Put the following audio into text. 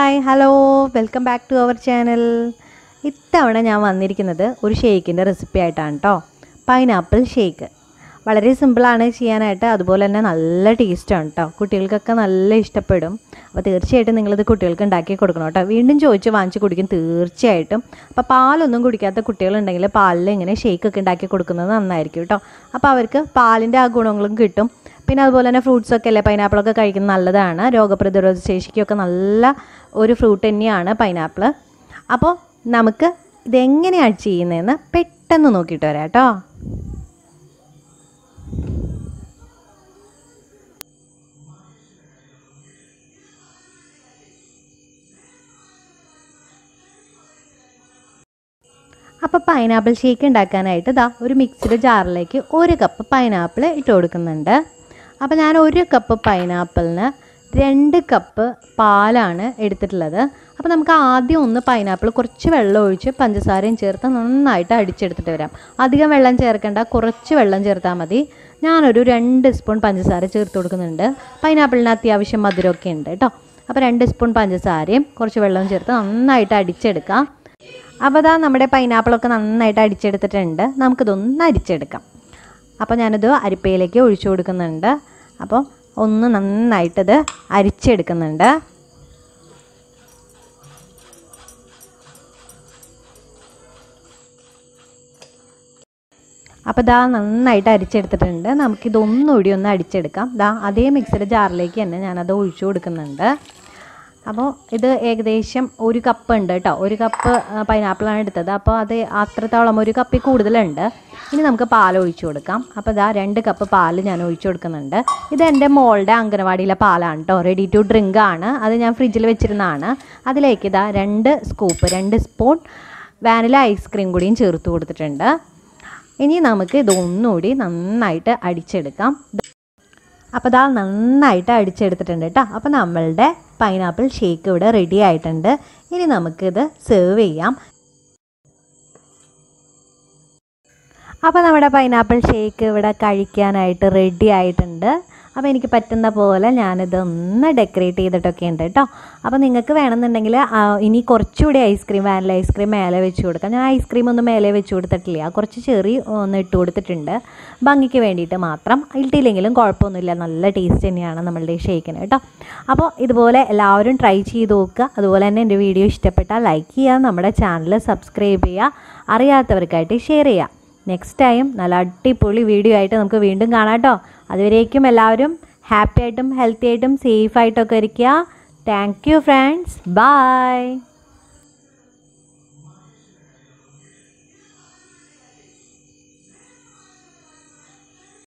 hi hello welcome back to our channel ഇത്തവണ ഞാൻ വന്നിരിക്കുന്നത് ഒരു ഷേക്കിൻ്റെ റെസിപ്പി ആയിട്ടാണ് കേട്ടോ പൈനാപ്പിൾ ഷേക്ക് വളരെ സിമ്പിളാണ് ചെയ്യാനായിട്ട് അതുപോലെ തന്നെ നല്ല ടേസ്റ്റാണ് കേട്ടോ കുട്ടികൾക്കൊക്കെ നല്ല ഇഷ്ടപ്പെടും അപ്പോൾ തീർച്ചയായിട്ടും നിങ്ങളിത് കുട്ടികൾക്ക് ഉണ്ടാക്കി കൊടുക്കണം കേട്ടോ വീണ്ടും ചോദിച്ച് വാങ്ങിച്ച് കുടിക്കും തീർച്ചയായിട്ടും അപ്പോൾ പാലൊന്നും കുടിക്കാത്ത കുട്ടികളുണ്ടെങ്കിൽ പാലിൽ ഇങ്ങനെ ഷേക്കൊക്കെ ഉണ്ടാക്കി കൊടുക്കുന്നത് നന്നായിരിക്കും കേട്ടോ അപ്പോൾ അവർക്ക് പാലിൻ്റെ ആ ഗുണങ്ങളും കിട്ടും പിന്നെ അതുപോലെ തന്നെ ഫ്രൂട്ട്സൊക്കെ അല്ലേ പൈനാപ്പിളൊക്കെ കഴിക്കുന്നത് നല്ലതാണ് രോഗപ്രതിരോധ ശേഷിക്കൊക്കെ നല്ല ഒരു ഫ്രൂട്ട് തന്നെയാണ് പൈനാപ്പിൾ അപ്പോൾ നമുക്ക് ഇതെങ്ങനെയാണ് ചെയ്യുന്നതെന്ന് പെട്ടെന്ന് നോക്കിയിട്ട് വരാം കേട്ടോ അപ്പോൾ പൈനാപ്പിൾ ഷേക്ക് ഉണ്ടാക്കാനായിട്ട് ഇതാ ഒരു മിക്സിയുടെ ജാറിലേക്ക് ഒരു കപ്പ് പൈനാപ്പിൾ ഇട്ട് കൊടുക്കുന്നുണ്ട് അപ്പോൾ ഞാൻ ഒരു കപ്പ് പൈനാപ്പിളിന് രണ്ട് കപ്പ് പാലാണ് എടുത്തിട്ടുള്ളത് അപ്പോൾ നമുക്ക് ആദ്യം ഒന്ന് പൈനാപ്പിൾ കുറച്ച് വെള്ളം ഒഴിച്ച് പഞ്ചസാരയും ചേർത്ത് നന്നായിട്ട് അടിച്ചെടുത്തിട്ട് വരാം അധികം വെള്ളം ചേർക്കേണ്ട കുറച്ച് വെള്ളം ചേർത്താൽ മതി ഞാനൊരു രണ്ട് സ്പൂൺ പഞ്ചസാര ചേർത്ത് കൊടുക്കുന്നുണ്ട് പൈനാപ്പിളിന് അത്യാവശ്യം മധുരമൊക്കെ ഉണ്ട് കേട്ടോ അപ്പോൾ രണ്ട് സ്പൂൺ പഞ്ചസാരയും കുറച്ച് വെള്ളവും ചേർത്ത് നന്നായിട്ട് അടിച്ചെടുക്കാം അപ്പോൾ അതാ നമ്മുടെ പൈനാപ്പിളൊക്കെ നന്നായിട്ട് അടിച്ചെടുത്തിട്ടുണ്ട് നമുക്കിതൊന്ന് അരിച്ചെടുക്കാം അപ്പോൾ ഞാനിത് അരിപ്പയിലേക്ക് ഒഴിച്ചു കൊടുക്കുന്നുണ്ട് അപ്പോൾ ഒന്ന് നന്നായിട്ടത് അരിച്ചെടുക്കുന്നുണ്ട് അപ്പോൾ ദാ നന്നായിട്ട് അരിച്ചെടുത്തിട്ടുണ്ട് നമുക്കിതൊന്നുകൂടി ഒന്ന് അടിച്ചെടുക്കാം ദാ അതേ മിക്സിയുടെ ജാറിലേക്ക് തന്നെ ഞാനത് ഒഴിച്ചു കൊടുക്കുന്നുണ്ട് അപ്പോൾ ഇത് ഏകദേശം ഒരു കപ്പ് ഉണ്ട് കേട്ടോ ഒരു കപ്പ് പൈനാപ്പിളാണ് എടുത്തത് അപ്പോൾ അത് അത്രത്തോളം ഒരു കപ്പിൽ കൂടുതലുണ്ട് ഇനി നമുക്ക് പാൽ ഒഴിച്ചു കൊടുക്കാം അപ്പോൾ ഇതാ രണ്ട് കപ്പ് പാൽ ഞാൻ ഒഴിച്ചു കൊടുക്കുന്നുണ്ട് ഇത് എൻ്റെ മോളുടെ അംഗനവാടിയിലെ പാലാണ് കേട്ടോ റെഡി ടു ഡ്രിങ്ക് ആണ് അത് ഞാൻ ഫ്രിഡ്ജിൽ വെച്ചിരുന്നതാണ് അതിലേക്ക് ഇതാ രണ്ട് സ്കൂപ്പ് രണ്ട് സ്പൂൺ വാനില ഐസ്ക്രീം കൂടിയും ചേർത്ത് കൊടുത്തിട്ടുണ്ട് ഇനി നമുക്ക് ഇതൊന്നുകൂടി നന്നായിട്ട് അടിച്ചെടുക്കാം അപ്പോൾ ഇതാ നന്നായിട്ട് അടിച്ചെടുത്തിട്ടുണ്ട് കേട്ടോ അപ്പോൾ നമ്മളുടെ പൈനാപ്പിൾ ഷേക്ക് ഇവിടെ റെഡി ആയിട്ടുണ്ട് ഇനി നമുക്കിത് സെർവ് ചെയ്യാം അപ്പോൾ നമ്മുടെ പൈനാപ്പിൾ ഷേക്ക് ഇവിടെ കഴിക്കാനായിട്ട് റെഡി ആയിട്ടുണ്ട് അപ്പോൾ എനിക്ക് പറ്റുന്ന പോലെ ഞാനിത് ഒന്ന് ഡെക്കറേറ്റ് ചെയ്തിട്ടൊക്കെ ഉണ്ട് കേട്ടോ അപ്പോൾ നിങ്ങൾക്ക് വേണമെന്നുണ്ടെങ്കിൽ ഇനി കുറച്ചുകൂടി ഐസ്ക്രീം വാനില ഐസ്ക്രീം മേലെ വെച്ച് കൊടുക്കാം ഞാൻ ഐസ്ക്രീം ഒന്നും മേലെ വെച്ച് കൊടുത്തിട്ടില്ല കുറച്ച് ചെറി ഒന്ന് ഇട്ട് കൊടുത്തിട്ടുണ്ട് ഭംഗിക്ക് വേണ്ടിയിട്ട് മാത്രം ഇട്ടില്ലെങ്കിലും കുഴപ്പമൊന്നുമില്ല നല്ല ടേസ്റ്റ് തന്നെയാണ് നമ്മളുടെ ഈ ഷേക്കിന് കേട്ടോ അപ്പോൾ ഇതുപോലെ എല്ലാവരും ട്രൈ ചെയ്ത് നോക്കുക അതുപോലെ തന്നെ എൻ്റെ വീഡിയോ ഇഷ്ടപ്പെട്ടാൽ ലൈക്ക് ചെയ്യുക നമ്മുടെ ചാനൽ സബ്സ്ക്രൈബ് ചെയ്യുക അറിയാത്തവർക്കായിട്ട് ഷെയർ ചെയ്യുക നെക്സ്റ്റ് ടൈം നല്ല അടിപൊളി വീഡിയോ ആയിട്ട് നമുക്ക് വീണ്ടും കാണാം കേട്ടോ അതുവരേക്കും എല്ലാവരും ഹാപ്പി ആയിട്ടും ഹെൽത്തി ആയിട്ടും സേഫ് ആയിട്ടൊക്കെ ഇരിക്കുക താങ്ക് യു ഫ്രണ്ട്സ് ബൈ